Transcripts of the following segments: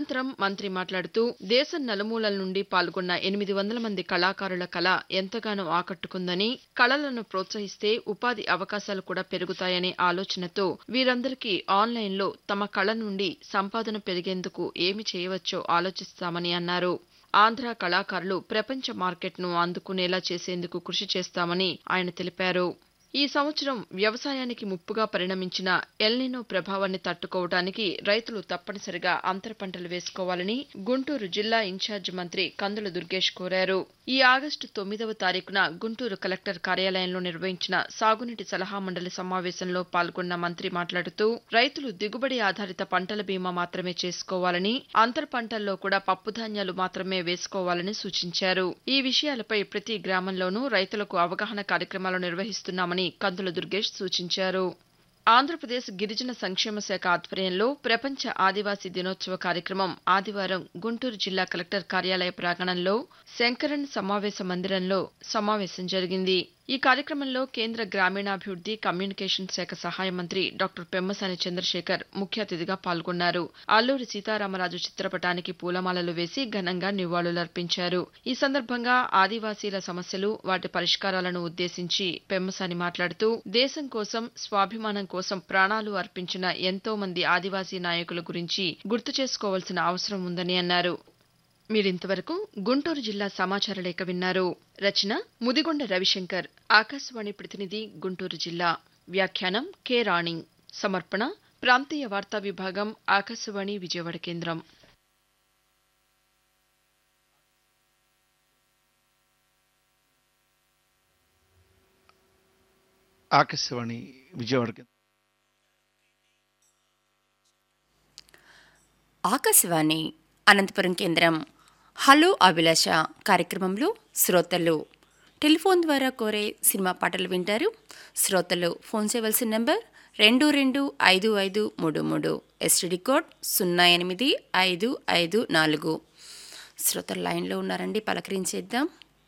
అనంతరం మంత్రి మాట్లాడుతూ దేశం నలుమూలల నుండి పాల్గొన్న ఎనిమిది వందల మంది కళాకారుల కళ ఎంతగానో ఆకట్టుకుందని కళలను ప్రోత్సహిస్తే ఉపాధి అవకాశాలు కూడా పెరుగుతాయనే ఆలోచనతో వీరందరికీ ఆన్లైన్లో తమ కళ నుండి సంపాదన పెరిగేందుకు ఏమి చేయవచ్చో ఆలోచిస్తామని అన్నారు ఆంధ్ర కళాకారులు ప్రపంచ మార్కెట్ను అందుకునేలా చేసేందుకు కృషి చేస్తామని ఆయన తెలిపారు ఈ సంవత్సరం వ్యవసాయానికి ముప్పుగా పరిణమించిన ఎల్నినో ప్రభావాన్ని తట్టుకోవడానికి రైతులు తప్పనిసరిగా అంతర పంటలు వేసుకోవాలని గుంటూరు జిల్లా ఇన్ఛార్జ్ మంత్రి కందుల దుర్గేష్ కోరారు ఈ ఆగస్టు తొమ్మిదవ తారీఖున గుంటూరు కలెక్టర్ కార్యాలయంలో నిర్వహించిన సాగునీటి సలహా మండలి సమావేశంలో పాల్గొన్న మంత్రి మాట్లాడుతూ రైతులు దిగుబడి ఆధారిత పంటల బీమా మాత్రమే చేసుకోవాలని అంతర పంటల్లో కూడా పప్పుధాన్యాలు మాత్రమే వేసుకోవాలని సూచించారు ఈ విషయాలపై ప్రతి గ్రామంలోనూ రైతులకు అవగాహన కార్యక్రమాలు నిర్వహిస్తున్నామని కందుల దుర్గేష్ సూచించారు ఆంధ్రప్రదేశ్ గిరిజన సంక్షేమ శాఖ ఆధ్వర్యంలో ప్రపంచ ఆదివాసీ దినోత్సవ కార్యక్రమం ఆదివారం గుంటూరు జిల్లా కలెక్టర్ కార్యాలయ ప్రాంగణంలో శంకరన్ సమావేశ మందిరంలో సమావేశం జరిగింది ఈ కార్యక్రమంలో కేంద్ర గ్రామీణాభివృద్ధి కమ్యూనికేషన్ శాఖ సహాయ మంత్రి డాక్టర్ పెమ్మసాని చంద్రశేఖర్ ముఖ్య అతిథిగా పాల్గొన్నారు అల్లూరి సీతారామరాజు చిత్రపటానికి పూలమాలలు వేసి ఘనంగా నివాళులర్పించారు ఈ సందర్భంగా ఆదివాసీల సమస్యలు వాటి పరిష్కారాలను ఉద్దేశించి పెమ్మసాని మాట్లాడుతూ దేశం కోసం స్వాభిమానం కోసం ప్రాణాలు అర్పించిన ఎంతో మంది ఆదివాసీ నాయకుల గురించి గుర్తు చేసుకోవాల్సిన అవసరం ఉందని అన్నారు మీరింతవరకు గుంటూరు జిల్లా సమాచార లేఖ విన్నారు రచన ముదిగొండ రవిశంకర్ ఆకాశవాణి ప్రతినిధి గుంటూరు జిల్లా వ్యాఖ్యానం కె రాణి సమర్పణ ప్రాంతీయ వార్తా విభాగం ఆకాశవాణి విజయవాడ కేంద్రం ఆకాశవాణి విజయవాడ కేంద్రం. ఆకాశవాణి అనంతపురం కేంద్రం హలో అభిలాష కార్యక్రమంలో శ్రోతలు టెలిఫోన్ ద్వారా కోరే సినిమా పాటలు వింటారు శ్రోతలు ఫోన్ చేయవలసిన నెంబర్ రెండు రెండు ఐదు ఐదు మూడు మూడు ఎస్టీడీ కోడ్ సున్నా ఎనిమిది ఐదు ఐదు నాలుగు శ్రోతలు లైన్లో ఉన్నారండి పలకరించేద్దాం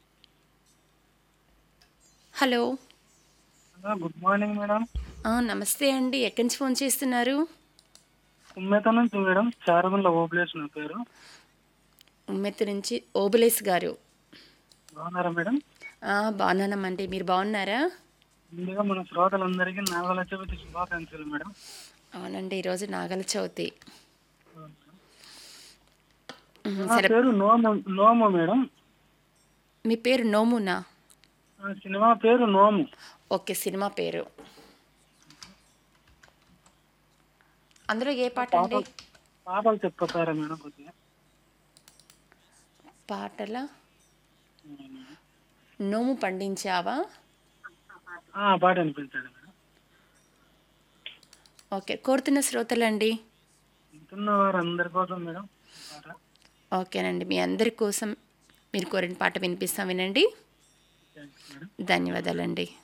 hello hello good morning madam ఆ, నమస్తే అండి ఎక్కడి నుంచి ఫోన్ చేస్తున్నారు కుమ్మేత నుంచి మేడం చారగుండ్ల ఓబ్లేస్ నా పేరు ఉమ్మెత్తి నుంచి ఓబులేస్ గారు బాగున్నారా మేడం ఆ, బాగున్నానమ్మండి మీరు బాగున్నారా ముందుగా మన శ్రోతలందరికీ నాగల చవితి శుభాకాంక్షలు మేడం అవునండి ఈరోజు నాగల చవితి నా పేరు నోము నోము మేడం మీ పేరు నోమునా ఆ సినిమా పేరు నోము ఓకే సినిమా పేరు అందులో ఏ పాట అండి పాటలు చెప్పతారా మేడం కొద్దిగా పాటల నోము పండించావా ఆ, పాట అనిపించండి మేడం ఓకే కోరుతున్న శ్రోతలండి వింటున్న వారు అందరి కోసం మేడం పాట ఓకేనండి మీ అందరి కోసం మీరు కోరిన పాట వినిపిస్తాం వినండి థ్యాంక్స్ మేడం ధన్యవాదాలండి